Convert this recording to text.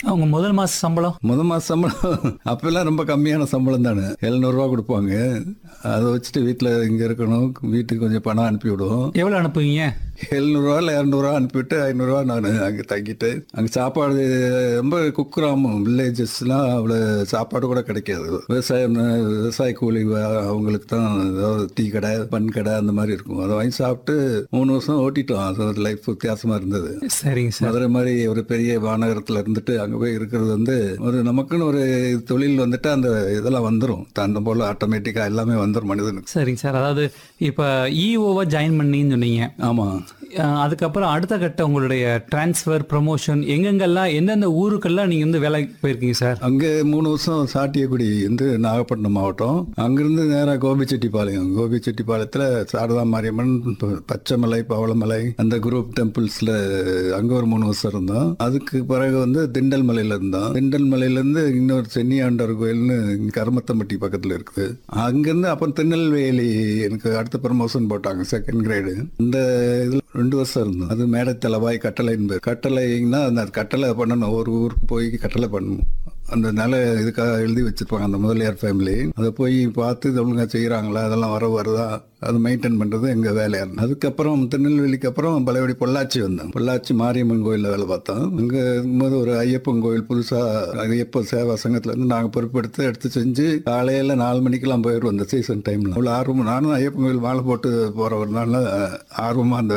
அவங்க முதல் மாச சம்பளம் முத மாச சம்பளம் அப்பெல்லாம் ரொம்ப கம்மியான சம்பளம் தானே எழுநூறுவா கொடுப்பாங்க அதை வச்சுட்டு வீட்டில் இங்கே இருக்கணும் வீட்டுக்கு கொஞ்சம் பணம் அனுப்பி விடுவோம் எவ்வளவு அனுப்புவீங்க எழுநூறுவா இல்லை இரநூறுவா அனுப்பிவிட்டு ஐநூறுரூவா நான் அங்கே தங்கிட்டு அங்கே சாப்பாடு ரொம்ப குக்கிராமம் வில்லேஜஸ்லாம் அவ்வளோ சாப்பாடு கூட கிடைக்காது விவசாயம் விவசாய கூலி வ- அவங்களுக்கு தான் ஏதாவது டீ கடை பன் கடை அந்த மாதிரி இருக்கும் அதை வாங்கி சாப்பிட்டு மூணு வருஷம் ஓட்டிட்டோம் அது ஒரு லைஃப் வித்தியாசமாக இருந்தது சரிங்க சார் மதுரை மாதிரி ஒரு பெரிய மாநகரத்தில் இருந்துட்டு அங்கே போய் இருக்கிறது வந்து ஒரு நமக்குன்னு ஒரு தொழில் வந்துட்டு அந்த இதெல்லாம் வந்துடும் தந்த போல் ஆட்டோமேட்டிக்காக எல்லாமே வந்துடும் மனிதனுக்கு சரிங்க சார் அதாவது இப்போ இஓவா ஜாயின் பண்ணின்னு சொன்னீங்க ஆமாம் அஹ் அதுக்கப்புறம் அடுத்த கட்ட உங்களுடைய டிரான்ஸ்ஃபர் ப்ரமோஷன் எங்கெங்கெல்லாம் எந்தெந்த ஊருக்கெல்லாம் நீங்க வந்து வேலைக்கு போயிருக்கீங்க சார் அங்கே மூணு வருஷம் சாட்டியக்குடி வந்து நாகப்பட்டினம் மாவட்டம் அங்கிருந்து நேராக கோபிச்செட்டிப்பாளையம் கோபிச்செட்டிப்பாளையத்தில் சாரதா மாரியம்மன் ப- பச்சைமலை பவளமலை அந்த குரூப் டெம்பிள்ஸில் அங்கே ஒரு மூணு வருஷம் இருந்தோம் அதுக்கு பிறகு வந்து திண்டல் மலையில் இருந்தோம் திண்டல் மலையிலேருந்து இன்னொரு சென்னியாண்டவர் கோயில்னு இங்க கருமத்தம்பட்டி பக்கத்தில் இருக்குது அங்கேருந்து அப்புறம் திருநெல்வேலி எனக்கு அடுத்த ப்ரமோஷன் போட்டாங்க செகண்ட் கிரேடு இந்த இதில் ரெண்டு வருஷம் இருந்தோம் அது மேடத்தலவாய் கட்டளைன்னு பேர் கட்டளைன்னா அந்த கட்டளை பண்ணணும் ஒரு ஊருக்கு போய் கட்டளை பண்ணணும் அந்த நில இதுக்காக எழுதி வச்சிருப்பாங்க அந்த முதலியார் ஃபேமிலி அதை போய் பார்த்து இது ஒழுங்கா செய்கிறாங்களா அதெல்லாம் வர வருதா அது மெயின்டைன் பண்ணுறது எங்கள் வேலையாக இருந்தது அதுக்கப்புறம் திருநெல்வேலிக்கு அப்புறம் பழையபடி பொள்ளாச்சி வந்தோம் பொள்ளாச்சி மாரியம்மன் கோயிலில் வேலை பார்த்தோம் அங்கே இருக்கும்போது ஒரு ஐயப்பன் கோயில் புதுசாக ஐயப்ப சேவா சங்கத்துலேருந்து நாங்கள் பொறுப்பெடுத்து எடுத்து செஞ்சு காலையில் நாலு மணிக்கெல்லாம் போயிடுவோம் அந்த சீசன் டைமில் அவ்வளோ ஆர்வம் நானும் ஐயப்பன் கோயில் மாலை போட்டு போகிறவர்னால ஆர்வமாக அந்த